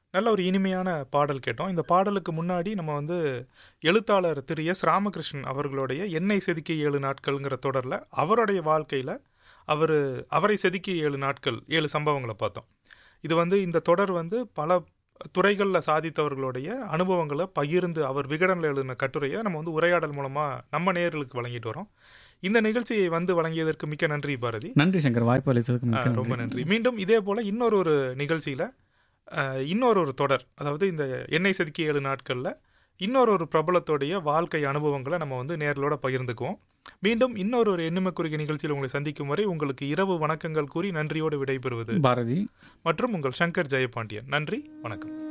நல்ல ஒரு இனிமையான பாடல் கேட்டோம் இந்த பாடலுக்கு முன்னாடி நம்ம வந்து எழுத்தாளர் திரு எஸ் ராமகிருஷ்ணன் அவர்களுடைய எண்ணெய் செதுக்கிய ஏழு நாட்கள்ங்கிற தொடரில் அவருடைய வாழ்க்கையில் அவர் அவரை செதுக்கிய ஏழு நாட்கள் ஏழு சம்பவங்களை பார்த்தோம் இது வந்து இந்த தொடர் வந்து பல துறைகளில் சாதித்தவர்களுடைய அனுபவங்களை பகிர்ந்து அவர் விகடனில் எழுதின கட்டுரையை நம்ம வந்து உரையாடல் மூலமாக நம்ம நேயர்களுக்கு வழங்கிட்டு வரோம் இந்த நிகழ்ச்சியை வந்து வழங்கியதற்கு மிக்க நன்றி பாரதி நன்றி சங்கர் வாய்ப்பு அளித்ததுக்கு மிக்க ஆ, ரொம்ப நன்றி மீண்டும் இதே போல இன்னொரு ஒரு நிகழ்ச்சியில் இன்னொரு ஒரு தொடர் அதாவது இந்த எண்ணெய் செதுக்கிய ஏழு நாட்களில் இன்னொரு ஒரு பிரபலத்தோடைய வாழ்க்கை அனுபவங்களை நம்ம வந்து நேர்களோட பகிர்ந்துக்குவோம் மீண்டும் இன்னொரு ஒரு எண்ணிம குறுகிய நிகழ்ச்சியில் உங்களை சந்திக்கும் வரை உங்களுக்கு இரவு வணக்கங்கள் கூறி நன்றியோடு விடைபெறுவது பாரதி மற்றும் உங்கள் சங்கர் ஜெயபாண்டியன் நன்றி வணக்கம்